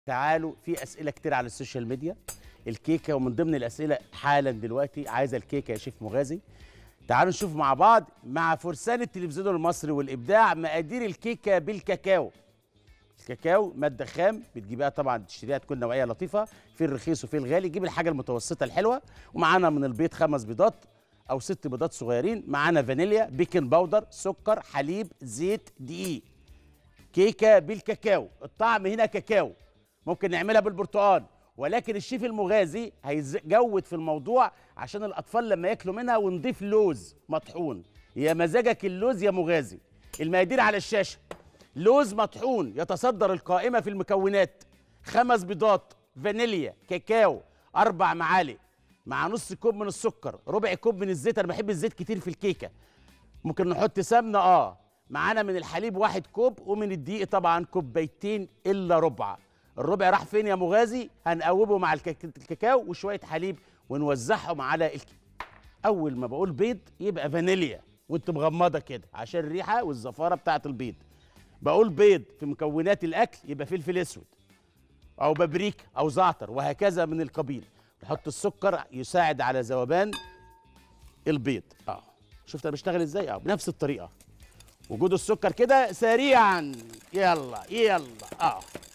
تعالوا في اسئله كتير على السوشيال ميديا الكيكه ومن ضمن الاسئله حالا دلوقتي عايزه الكيكه يا شيف مغازي تعالوا نشوف مع بعض مع فرسان التلفزيون المصري والابداع مقادير الكيكه بالكاكاو الكاكاو ماده خام بتجيبها طبعا تشتريها تكون نوعيه لطيفه في الرخيص وفي الغالي جيب الحاجه المتوسطه الحلوه ومعانا من البيض خمس بيضات او ست بيضات صغيرين معانا فانيليا بيكنج باودر سكر حليب زيت دقيق كيكه بالكاكاو الطعم هنا كاكاو ممكن نعملها بالبرتقال ولكن الشيف المغازي هيجود في الموضوع عشان الاطفال لما ياكلوا منها ونضيف لوز مطحون يا مزاجك اللوز يا مغازي المقادير على الشاشه لوز مطحون يتصدر القائمه في المكونات خمس بيضات فانيليا كاكاو اربع معالق مع نص كوب من السكر ربع كوب من الزيت انا بحب الزيت كتير في الكيكه ممكن نحط سمنه اه معانا من الحليب واحد كوب ومن الدقيق طبعا كوبايتين الا ربع الربع راح فين يا مغازي هنقوبه مع الكاك- الكاكاو وشويه حليب ونوزعهم على الك... اول ما بقول بيض يبقى فانيليا وانت مغمضه كده عشان الريحه والزفاره بتاعه البيض بقول بيض في مكونات الاكل يبقى فلفل اسود او بابريكا او زعتر وهكذا من القبيل نحط السكر يساعد على ذوبان البيض اه شفت انا بشتغل ازاي اه بنفس الطريقه وجود السكر كده سريعا يلا يلا اه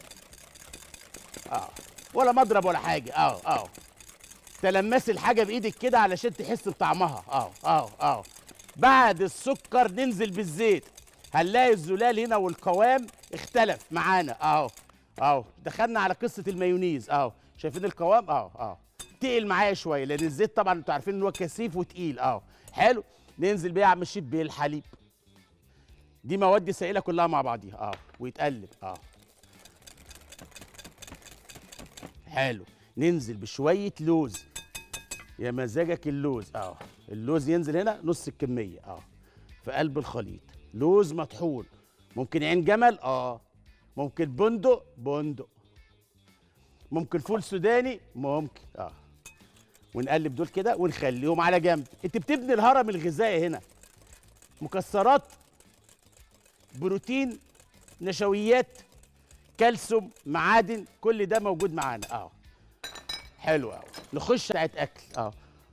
اه ولا مضرب ولا حاجه اه اه تلمسي الحاجه بايدك كده علشان تحس بطعمها اه اه اه بعد السكر ننزل بالزيت هنلاقي الزلال هنا والقوام اختلف معانا اهو اهو دخلنا على قصه المايونيز اهو شايفين القوام اهو اهو تقل معايا شويه لان الزيت طبعا انتوا عارفين ان هو كثيف وتقيل اهو حلو ننزل بيه يا عم الشيف بالحليب دي مواد سائله كلها مع بعضيها اه ويتقلب اه حلو ننزل بشويه لوز يا مزاجك اللوز اه اللوز ينزل هنا نص الكميه اه في قلب الخليط لوز مطحون ممكن عين جمل اه ممكن بندق بندق ممكن فول سوداني ممكن اه ونقلب دول كده ونخليهم على جنب انت بتبني الهرم الغذائي هنا مكسرات بروتين نشويات كالسيوم معادن كل ده موجود معانا اه حلو قوي نخش بتاعت اكل اه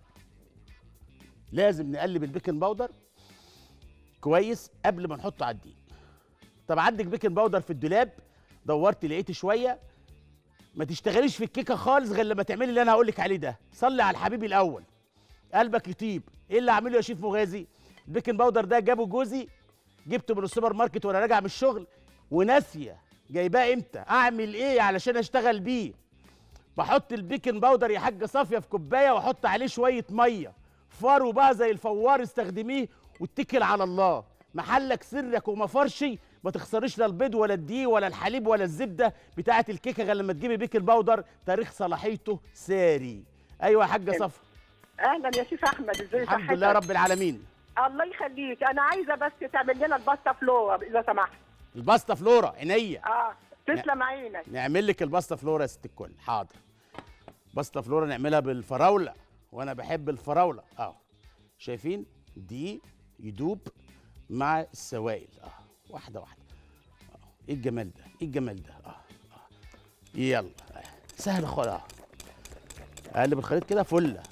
لازم نقلب البيكنج باودر كويس قبل ما نحطه على الدقيق طب عندك بيكنج باودر في الدولاب دورت لقيت شويه ما تشتغليش في الكيكه خالص غير لما تعملي اللي انا هقول لك عليه ده صلي على الحبيب الاول قلبك يطيب ايه اللي اعمله يا شيف مغازي البيكنج باودر ده جابه جوزي جبته من السوبر ماركت وانا راجع من الشغل وناسيه جايباه امتى اعمل ايه علشان اشتغل بيه بحط البيكنج باودر يا حاجه صافيه في كوبايه واحط عليه شويه ميه فارو بقى زي الفوار استخدميه واتكل على الله محلك سرك وما فرشي ما تخسريش لا البيض ولا الدقيق ولا الحليب ولا الزبده بتاعه الكيكه غير لما تجيبي بيكنج باودر تاريخ صلاحيته ساري ايوه يا حاجه صفا اهلا يا شيف احمد ازاي الحمد لله رب العالمين الله يخليك انا عايزه بس تعمل لنا الباستا فلورا اذا سمحت الباستا فلورا عينيا اه تسلم عينك نعمل لك الباستا فلورا يا ست الكل حاضر باستا فلورا نعملها بالفراوله وانا بحب الفراوله اه شايفين دي يدوب مع السوائل اه واحده واحده اه ايه الجمال ده ايه الجمال ده اه, آه. يلا آه. سهل خالص اه اقلب الخليط كده فله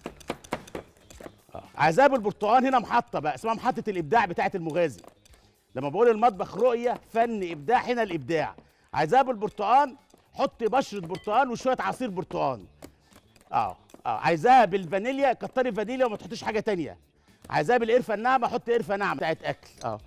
اه عذاب البرتقال هنا محطه بقى اسمها محطه الابداع بتاعه المغازي لما بقول المطبخ رؤيه فن ابداع هنا الابداع عذاب البرتقال حط بشره برتقال وشويه عصير برتقال اه اه عايزاها بالفانيليا كتري فانيليا وما تحطيش حاجه تانية عايزاها بالقرفه الناعمه حط قرفه ناعمه بتاعت اكل اه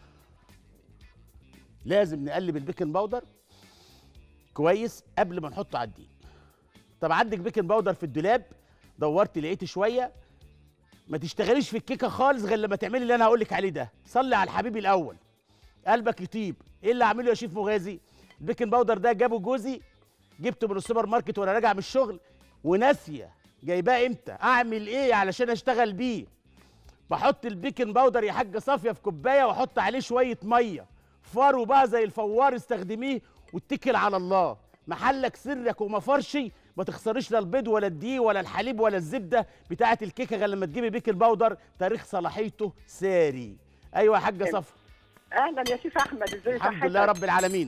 لازم نقلب البيكنج باودر كويس قبل ما نحطه على الدقيق طب عندك بيكنج باودر في الدولاب دورت لقيت شويه ما تشتغليش في الكيكه خالص غير لما تعملي اللي انا هقول لك عليه ده صلي على الحبيب الاول قلبك يطيب ايه اللي اعمله يا شيف مغازي البيكنج باودر ده جابه جوزي جبته من السوبر ماركت وانا راجع من الشغل وناسيه جايباه امتى اعمل ايه علشان اشتغل بيه بحط البيكنج باودر يا حاجه صافيه في كوبايه واحط عليه شويه ميه فارو بقى زي الفوار استخدميه واتكل على الله محلك سرك وما فرشي ما تخسريش لا البيض ولا الدقيق ولا الحليب ولا الزبده بتاعه الكيكه غير لما تجيبي بيكنج باودر تاريخ صلاحيته ساري ايوه يا حاجه صفا اهلا يا شيف احمد ازاي الحمد لله رب العالمين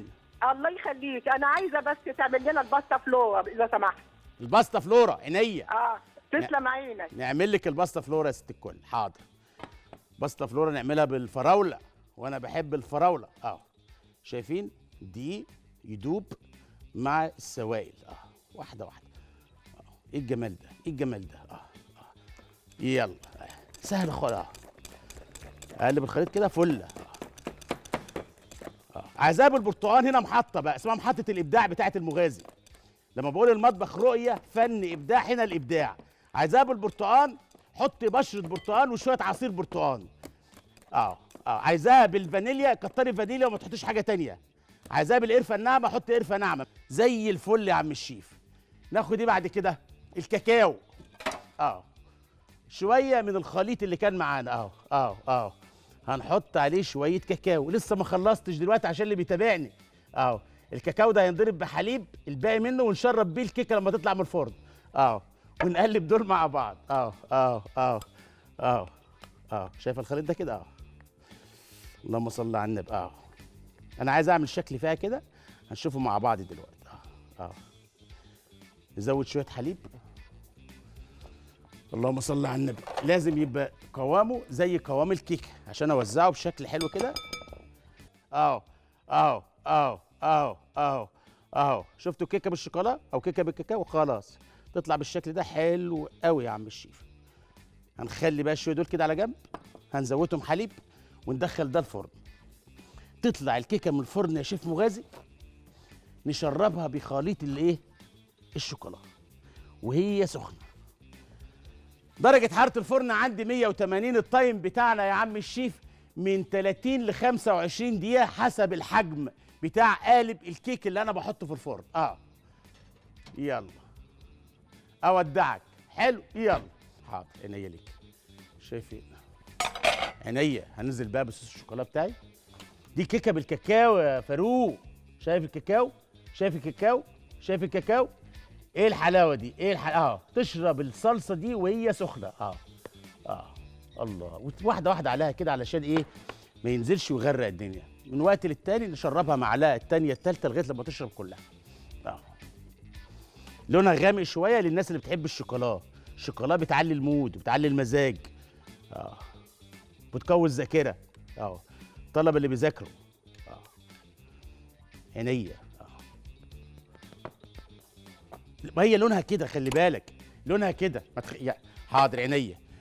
الله يخليك انا عايزه بس تعمل لنا الباستا فلو اذا سمحت الباستا فلورا عينيا اه تسلم عينك نعمل لك الباستا فلورا يا ست الكل حاضر باستا فلورا نعملها بالفراوله وانا بحب الفراوله اه شايفين دي يدوب مع السوائل اه واحده واحده آه. ايه الجمال ده ايه الجمال ده اه, آه. يلا آه. سهل خالص اه اقلب الخليط كده فله آه. آه. عايزاها بالبرتقال هنا محطه بقى اسمها محطه الابداع بتاعه المغازي لما بقول المطبخ رؤيه فن ابداع هنا الابداع عايزاها بالبرتقال حطي بشره برتقال وشويه عصير برتقال اه اه عايزاها بالفانيليا كتري فانيليا وما تحطيش حاجه تانية عايزاها بالقرفه الناعمه حطي قرفه ناعمه زي الفل يا عم الشيف ناخد ايه بعد كده الكاكاو اه شويه من الخليط اللي كان معانا اه اه اه هنحط عليه شويه كاكاو لسه ما خلصتش دلوقتي عشان اللي بيتابعني اه الكاكاو ده هينضرب بحليب الباقي منه ونشرب بيه الكيكه لما تطلع من الفرن اه ونقلب دول مع بعض اه اه اه اه اه شايف الخليط ده كده اه اللهم صل على النبي اه انا عايز اعمل شكل فيها كده هنشوفه مع بعض دلوقتي اه اه نزود شويه حليب اللهم صل على النبي لازم يبقى قوامه زي قوام الكيكه عشان اوزعه بشكل حلو كده اه اه اه اه اه اه شفتوا كيكه بالشوكولا او كيكه بالكاكاو خلاص تطلع بالشكل ده حلو قوي يا عم الشيف هنخلي بقى شويه دول كده على جنب هنزودهم حليب وندخل ده الفرن تطلع الكيكه من الفرن يا شيف مغازي نشربها بخليط الايه الشوكولا وهي سخنه درجة حرارة الفرن عندي 180 التايم بتاعنا يا عم الشيف من 30 ل 25 دقيقة حسب الحجم بتاع قالب الكيك اللي أنا بحطه في الفرن اه يلا أودعك حلو يلا حاضر عينيا ليك شايفين عينيا هنزل بقى بصوص الشوكولا بتاعي دي كيكة بالكاكاو يا فاروق شايف الكاكاو شايف الكاكاو شايف الكاكاو ايه الحلاوه دي ايه الح... اه تشرب الصلصه دي وهي سخنه اه اه الله وت- واحده واحده عليها كده علشان ايه ما ينزلش ويغرق الدنيا من وقت للتاني نشربها معلقه التانيه التالته لغايه لما تشرب كلها اه لونها غامق شويه للناس اللي بتحب الشوكولا الشوكولا بتعلي المود بتعلي المزاج اه بتقوي الذاكره اه الطلبه اللي بيذاكروا اه عينيا اه ما هي لونها كده خلي بالك لونها كده ما تخ... يا- حاضر عينيا